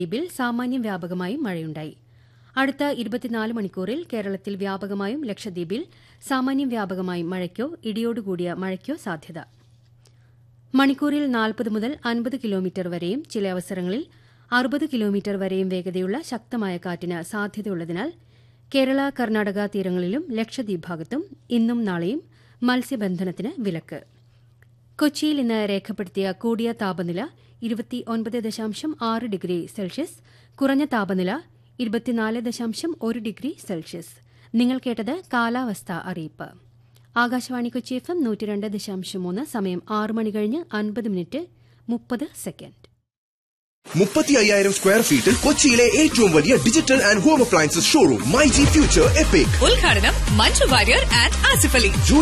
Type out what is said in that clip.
ദ്വീപിൽ സാമാന്യം വ്യാപകമായും മഴയുണ്ടായി അടുത്ത ഇരുപത്തിനാല് മണിക്കൂറിൽ കേരളത്തിൽ വ്യാപകമായും ലക്ഷദ്വീപിൽ സാമാന്യം വ്യാപകമായും മഴയ്ക്കോ ഇടിയോടുകൂടിയ മഴയ്ക്കോ സാധ്യത മണിക്കൂറിൽ നാൽപ്പത് മുതൽ അൻപത് കിലോമീറ്റർ വരെയും ചില അവസരങ്ങളിൽ അറുപത് കിലോമീറ്റർ വരെയും വേഗതയുള്ള ശക്തമായ കാറ്റിന് സാധ്യതയുള്ളതിനാൽ കേരള കർണാടക തീരങ്ങളിലും ലക്ഷദ്വീപ് ഭാഗത്തും ഇന്നും നാളെയും മത്സ്യബന്ധനത്തിന് വിലക്ക് കൊച്ചിയിൽ ഇന്ന് രേഖപ്പെടുത്തിയ കൂടിയ താപനില ഇരുപത്തിയൊൻപത് ദശാംശം ആറ് ഡിഗ്രി സെൽഷ്യസ് കുറഞ്ഞ താപനില ഇരുപത്തിനാല് ദശാംശം ഒരു ഡിഗ്രി സെൽഷ്യസ് നിങ്ങൾ കേട്ടത് കാലാവസ്ഥ അറിയിപ്പ് ആകാശവാണി കൊച്ചി എഫ് എം നൂറ്റിരണ്ട് ദശാംശം മൂന്ന് സമയം ആറ് മണി കഴിഞ്ഞ് അൻപത് മിനിറ്റ് മുപ്പത് സെക്കൻഡ് മുപ്പത്തി അയ്യായിരം സ്ക്വയർ ഫീറ്റിൽ കൊച്ചിയിലെ ഏറ്റവും വലിയ digital and home appliances showroom my G future epic ഉദ്ഘാടനം മഞ്ജു വാര്യർ ആൻഡ് ആസിഫ് അലി